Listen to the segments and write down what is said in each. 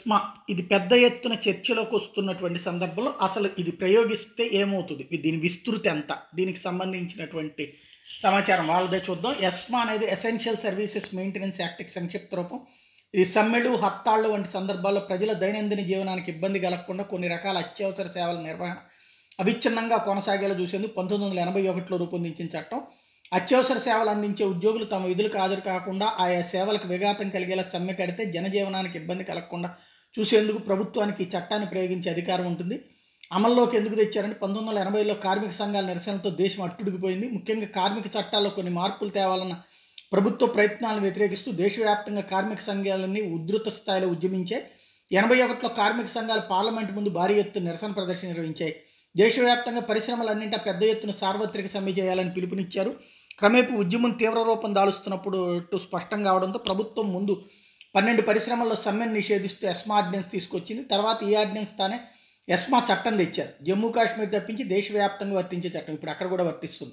ESMA ఇది పెద్ద ఎత్తున చర్చలోకి వస్తున్నటువంటి సందర్భంలో అసలు ఇది ప్రయోగిస్తే ఏమవుతుంది ఇది దీని విస్తృతి ఎంత దీనికి సంబంధించినటువంటి సమాచారం వాళ్ళదే చూద్దాం ఎస్మా అనేది ఎసెన్షియల్ సర్వీసెస్ మెయింటెనెన్స్ యాక్ట్కి సంక్షిప్త రూపం ఇది సమ్మెలు హర్తాళ్ళు వంటి సందర్భాల్లో ప్రజల దైనందిన జీవనానికి ఇబ్బంది కలగకుండా కొన్ని రకాల అత్యవసర సేవల నిర్వహణ అవిచ్ఛిన్నంగా కొనసాగేలా చూసేందుకు పంతొమ్మిది వందల ఎనభై ఒకటిలో రూపొందించిన చట్టం అత్యవసర సేవలు అందించే ఉద్యోగులు తమ విధులకు హాజరు కాకుండా ఆయా సేవలకు విఘాతం కలిగేలా సమ్మె కడితే జనజీవనానికి ఇబ్బంది కలగకుండా చూసేందుకు ప్రభుత్వానికి ఈ చట్టాన్ని ప్రయోగించే అధికారం ఉంటుంది అమల్లోకి ఎందుకు తెచ్చారంటే పంతొమ్మిది వందల ఎనభైలో కార్మిక సంఘాల నిరసనతో దేశం అట్టుడికిపోయింది ముఖ్యంగా కార్మిక చట్టాల్లో కొన్ని మార్పులు తేవాలన్న ప్రభుత్వ ప్రయత్నాలను వ్యతిరేకిస్తూ దేశవ్యాప్తంగా కార్మిక సంఘాలన్నీ ఉధృత స్థాయిలో ఉద్యమించాయి ఎనభై ఒకటిలో కార్మిక సంఘాలు పార్లమెంట్ ముందు భారీ ఎత్తున నిరసన ప్రదర్శన నిర్వహించాయి దేశవ్యాప్తంగా పరిశ్రమలన్నింటా పెద్ద ఎత్తున సార్వత్రిక సమ్మె చేయాలని పిలుపునిచ్చారు క్రమేపీ ఉద్యమం తీవ్ర రూపం దాలుస్తున్నప్పుడు టు స్పష్టం కావడంతో ప్రభుత్వం ముందు పన్నెండు పరిశ్రమల్లో సమ్మెను నిషేధిస్తూ ఎస్మా ఆర్డినెన్స్ తీసుకొచ్చింది తర్వాత ఈ ఆర్డినెన్స్ తానే ఎస్మా చట్టం తెచ్చారు జమ్మూ కాశ్మీర్ తప్పించి దేశవ్యాప్తంగా వర్తించే చట్టం ఇప్పుడు అక్కడ కూడా వర్తిస్తుంది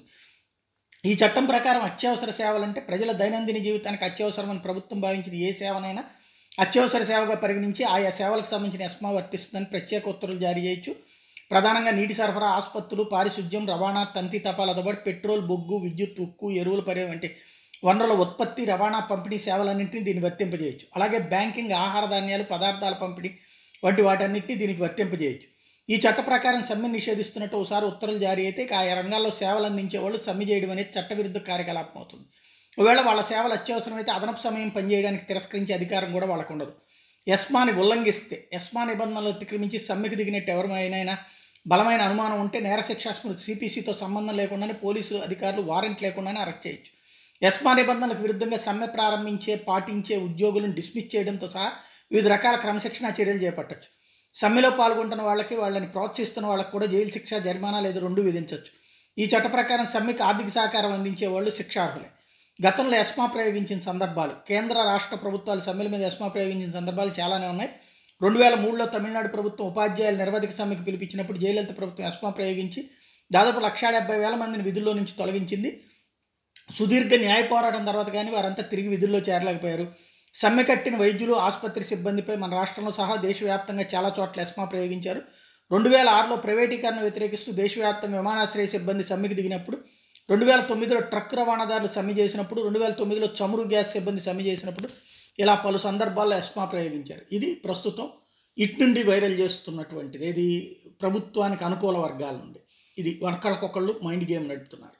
ఈ చట్టం ప్రకారం అత్యవసర సేవలంటే ప్రజల దైనందిన జీవితానికి అత్యవసరమని ప్రభుత్వం భావించిన ఏ సేవనైనా అత్యవసర సేవగా పరిగణించి ఆయా సేవలకు సంబంధించిన ఎస్మా వర్తిస్తుందని ప్రత్యేక ఉత్తర్వులు జారీ చేయొచ్చు ప్రధానంగా నీటి సరఫరా ఆసుపత్రులు పారిశుద్ధ్యం రవాణా తంతి తపాలతో పాటు పెట్రోల్ బొగ్గు విద్యుత్ ఉక్కు ఎరువుల పరి వంటి వనరుల ఉత్పత్తి రవాణా పంపిణీ సేవలన్నింటినీ దీన్ని వర్తింపజేయచ్చు అలాగే బ్యాంకింగ్ ఆహార ధాన్యాలు పదార్థాల పంపిణీ వంటి వాటన్నిటిని దీనికి వర్తింపజేయచ్చు ఈ చట్ట ప్రకారం సమ్మె నిషేధిస్తున్నట్టు ఒకసారి ఉత్తర్వులు జారీ అయితే ఇక ఆయా రంగాల్లో సేవలు అందించే వాళ్ళు సమ్మె చేయడం అనేది చట్టవిరుద్ధ కార్యకలాపం అవుతుంది ఒకవేళ వాళ్ళ సేవలు అత్యవసరమైతే అదనపు సమయం పనిచేయడానికి తిరస్కరించే అధికారం కూడా వాళ్ళకు ఉండదు ఎస్మాని ఉల్లంఘిస్తే ఎస్మా నిబంధనలు అతిక్రమించి సమ్మెకు దిగినట్టు ఎవరిమైనా బలమైన అనుమానం ఉంటే నేర శిక్షా స్మృతి సిపిసితో సంబంధం లేకుండానే పోలీసులు అధికారులు వారెంట్ లేకుండానే అరెస్ట్ చేయొచ్చు ఎస్మా నిబంధనలకు విరుద్ధంగా సమ్మె ప్రారంభించే పాటించే ఉద్యోగులను డిస్మిస్ చేయడంతో సహా వివిధ రకాల క్రమశిక్షణా చర్యలు చేపట్టచ్చు సమ్మెలో పాల్గొంటున్న వాళ్ళకి వాళ్ళని ప్రోత్సహిస్తున్న వాళ్ళకి కూడా జైలు శిక్ష జరిమానా లేదా రెండు విధించవచ్చు ఈ చట్ట ప్రకారం సమ్మెకు ఆర్థిక సహకారం అందించే వాళ్ళు శిక్షార్హులే గతంలో ఎస్మా ప్రయోగించిన సందర్భాలు కేంద్ర రాష్ట్ర ప్రభుత్వాలు సమ్మెల మీద ఎస్మా ప్రయోగించిన సందర్భాలు చాలానే ఉన్నాయి రెండు వేల మూడులో తమిళనాడు ప్రభుత్వం ఉపాధ్యాయుల నిరవధిక సమ్మెకు పిలిపించినప్పుడు జయలలిత ప్రభుత్వం ఎస్మా ప్రయోగించి దాదాపు లక్షా డెబ్బై వేల మందిని విధుల్లో నుంచి తొలగించింది సుదీర్ఘ న్యాయ పోరాటం తర్వాత కానీ వారంతా తిరిగి విధుల్లో చేరలేకపోయారు సమ్మె కట్టిన వైద్యులు ఆసుపత్రి సిబ్బందిపై మన రాష్ట్రంలో సహా దేశవ్యాప్తంగా చాలా చోట్ల ఎస్మా ప్రయోగించారు రెండు వేల ఆరులో ప్రైవేటీకరణ వ్యతిరేకిస్తూ దేశవ్యాప్తంగా విమానాశ్రయ సిబ్బంది సమ్మెకు దిగినప్పుడు రెండు వేల తొమ్మిదిలో ట్రక్ రవాణాదారులు సమ్మె చేసినప్పుడు రెండు వేల తొమ్మిదిలో చమురు గ్యాస్ సిబ్బంది సమ్మె చేసినప్పుడు ఇలా పలు సందర్భాల్లో ఎస్మా ప్రయోగించారు ఇది ప్రస్తుతం ఇటు నుండి వైరల్ చేస్తున్నటువంటిది ఇది ప్రభుత్వానికి అనుకూల వర్గాల నుండి ఇది ఒకళ్ళకొకళ్ళు మైండ్ గేమ్ నడుపుతున్నారు